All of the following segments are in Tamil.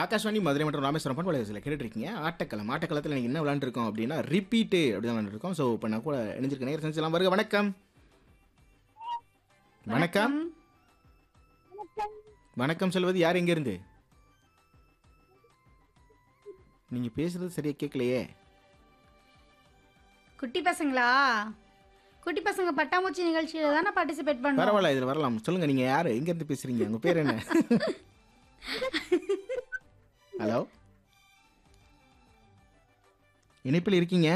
ஆகாஷ்வாணி மதுரை மற்றும் ராமேஸ்வரம் பண்பலை சில கேட்டுருக்கீங்க ஆட்டக்களம் ஆட்டக்களத்தில் எனக்கு என்ன விளாண்டுருக்கோம் அப்படின்னா ரிப்பீட்டு அப்படி தான் விளாண்டுருக்கோம் ஸோ இப்போ நான் கூட இணைஞ்சிருக்க நேரம் செஞ்சலாம் வருக வணக்கம் வணக்கம் வணக்கம் சொல்வது யார் எங்கேருந்து நீங்கள் பேசுறது சரியாக கேட்கலையே குட்டி பசங்களா குட்டி பசங்க பட்டாம்பூச்சி நிகழ்ச்சியில தானே பார்ட்டிசிபேட் பண்ணுவோம் பரவாயில்ல இதில் வரலாம் சொல்லுங்கள் நீங்கள் யார் எங்கேருந்து பேசுகிறீங்க உங்கள் பேர் என்ன ஹலோ இணைப்பில் இருக்கீங்க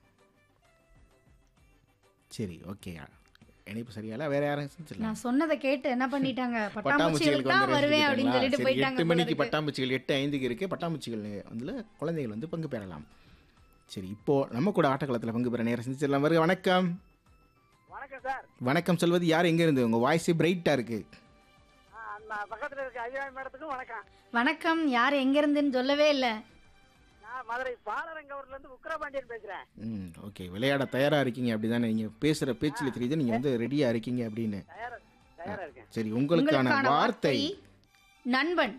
சரி ஓகே இணைப்பு சரியால வேற யாரும் செஞ்சிடலாம் நான் சொன்னதை கேட்டு என்ன பண்ணிட்டாங்க பட்டாம்பூச்சிகளுக்கு பட்டாம்பூச்சிகளுக்கு தான் வந்து வருவேன் அப்படின்னு ரசிச்சுக்கிட்டீங்களா? சொல்லிட்டு சரி, போயிட்டாங்க எட்டு போல மணிக்கு இருக்கு. பட்டாம்பூச்சிகள் எட்டு ஐந்துக்கு இருக்கு பட்டாம்பூச்சிகள் வந்து குழந்தைகள் வந்து பங்கு பெறலாம் சரி இப்போ நம்ம கூட ஆட்டக்களத்தில் பங்கு பெற நேரம் செஞ்சிடலாம் வருக வணக்கம் வணக்கம் சார் வணக்கம் சொல்வது யார் எங்க இருந்து உங்க வாய்ஸ் பிரைட்டா இருக்கு ஆ, அந்த பக்கத்துல இருக்க ஐயா மேடத்துக்கும் வணக்கம் வணக்கம் யார் எங்க இருந்துன்னு சொல்லவே இல்லை நான் மதுரை பாலரங்கவூர்ல இருந்து உக்கிரபாண்டியன் பேசுறேன் ம் ஓகே விளையாட தயாரா இருக்கீங்க அப்படிதானே நீங்க பேசுற பேச்சில் தெரியுது நீங்க வந்து ரெடியா இருக்கீங்க அப்படின்னு தயாரா தயாரா இருக்கேன் சரி உங்களுக்கான உங்களுக்கான வார்த்தை நண்பன்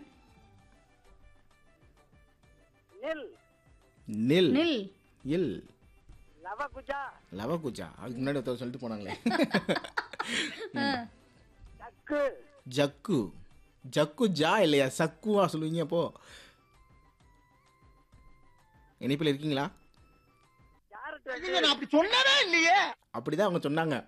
நெல் நில் நில் இல் லவகுஜா லவகுஜா அதுக்கு முன்னாடி ஒருத்தர் சொல்லிட்டு போனாங்களே சக்கு ஜக்கு ஜக்கு ஜா இல்லையா சக்குவா சொல்லுவீங்க அப்போ இணைப்பில் இருக்கீங்களா யார்கிட்ட நான் அப்படி சொன்னவே இல்லையே அப்படிதான் அவங்க சொன்னாங்க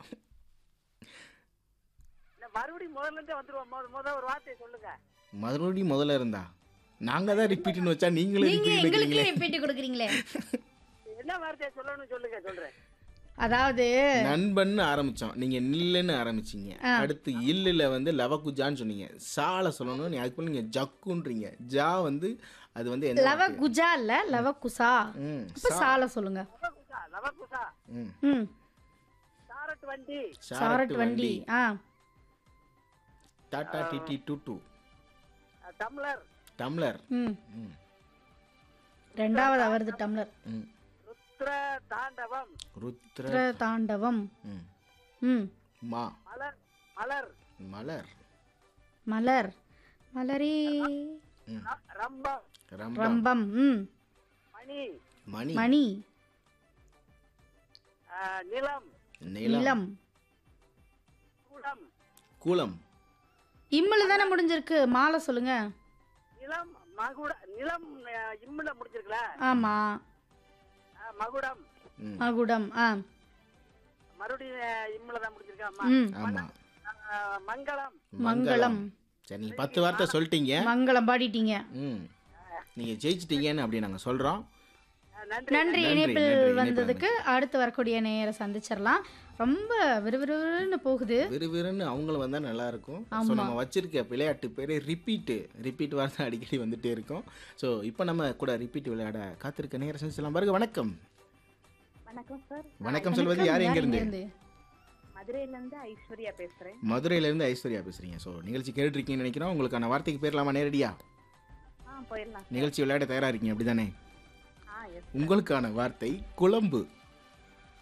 மறுபடியும் முதல்ல இருந்தே வந்துருவோம் முத முத ஒரு வார்த்தையை சொல்லுங்க மறுபடியும் முதல்ல இருந்தா நாங்க தான் ரிப்பீட்னு வச்சா நீங்களும் நீங்க repeat எங்களுக்கு வைக்கிறீங்களே. ரிப்பீட் கொடுக்குறீங்களே என்ன வார்த்தையை சொல்லணும்னு சொல்லுங்க சொல்றேன் அதாவது நண்பன் ஆரம்பிச்சோம் நீங்க நில்லுன்னு ஆரம்பிச்சீங்க ஆ. அடுத்து இல்லுல வந்து லவகுஜான்னு சொன்னீங்க சால சொல்லணும் நீ அதுக்கு நீங்க ஜக்குன்றீங்க ஜா வந்து அது வந்து எந்த லவ வார்த்தை? குஜா இல்ல லவ குசா ம், இப்ப சா- சால சொல்லுங்க லவகுஜா லவகுசா ம், ம் சாரட் வண்டி சாரட் வண்டி ஆ டாடா டிடி டூ அஹ், டம்ளர் டம்ளர் ம் ம், ரெண்டாவது அவரது டம்ளர் ம், ருத்ர தாண்டவம் ருத்ர ருத்ர தாண்டவம் ம், ம் மா மலர் மலர் மலர் மலர் மலரே ம், ர- ரம்பம் ரம்பம் ரம்பம் ம் மணி மணி மணி அஹ், நிலம் நிலம் நிலம் கூடம் கூலம் இம்முல தானே முடிஞ்சிருக்கு மாலை சொல்லுங்க நிலம் மகுட நிலம் அஹ், இம்முல முடிச்சிருக்கல ஆமா அஹ், மகுடம் ம், மகுடம் ஆ மறுபடியும் அஹ், இம்முல தான் முடிச்சிருக்காமா ம் ஆமா அஹ், மங்களம் மங்களம் சரி நீங்க பத்து வார்த்தை சொல்லிட்டீங்க மங்களம் பாடிட்டீங்க ம் நீங்க ஜெயிச்சிட்டீங்கன்னு அப்படி நாங்க சொல்றோம் அஹ், நன்றி நன்றி நன்றி, இணைப்பில் நன்றி, இணைப்பில் வந்ததுக்கு அடுத்து வரக்கூடிய நேர சந்திச்சிடலாம் ரொம்ப விறுவிறுன்னு போகுது விறுவிறுன்னு அவங்களும் வந்தால் நல்லா இருக்கும் ஸோ ஆமா. நம்ம வச்சிருக்க விளையாட்டு பேர் ரிப்பீட்டு ரிப்பீட் வார்த்தை அடிக்கடி வந்துட்டே இருக்கும் ஸோ இப்போ நம்ம கூட ரிப்பீட் விளையாட காத்திருக்க நேரம் செஞ்சலாம் பாருங்க வணக்கம் வணக்கம் சார் வணக்கம் சொல்வது யார் எங்க இருந்து இருந்து மதுரையில இருந்து ஐஸ்வர்யா பேசுறேன் மதுரையிலேருந்து ஐஸ்வர்யா பேசுறீங்க ஸோ நிகழ்ச்சி கேட்டுருக்கீங்கன்னு நினைக்கிறோம் உங்களுக்கான வார்த்தைக்கு பேரலாமா நேரடியா ஆ போயிடலாம் நிகழ்ச்சி விளையாட தயாரா இருக்கீங்க அப்படிதானே ஆ எஸ் உங்களுக்கான வார்த்தை குழம்பு